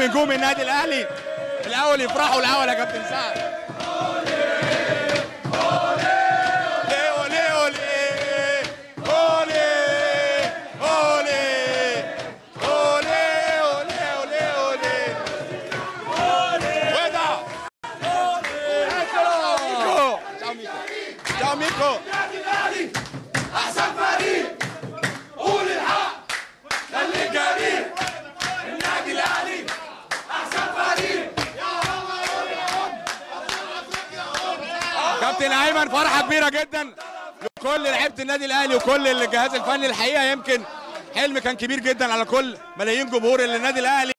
نجوم النادي الاهلي الاول يفرحوا الاول يا كابتن سعد أولي، أولي، أولي، أولي، أولي، أولي، أولي، أولي. ودا. ميكو. تشاو ميكو. تشاو ميكو احسن فريق قول الحق خليك جريء النادي الاهلي احسن فريق كابتن ايمن فرحه كبيره جدا لكل لعيبه النادي الاهلي وكل الجهاز الفني الحقيقه يمكن حلم كان كبير جدا على كل ملايين جمهور النادي الاهلي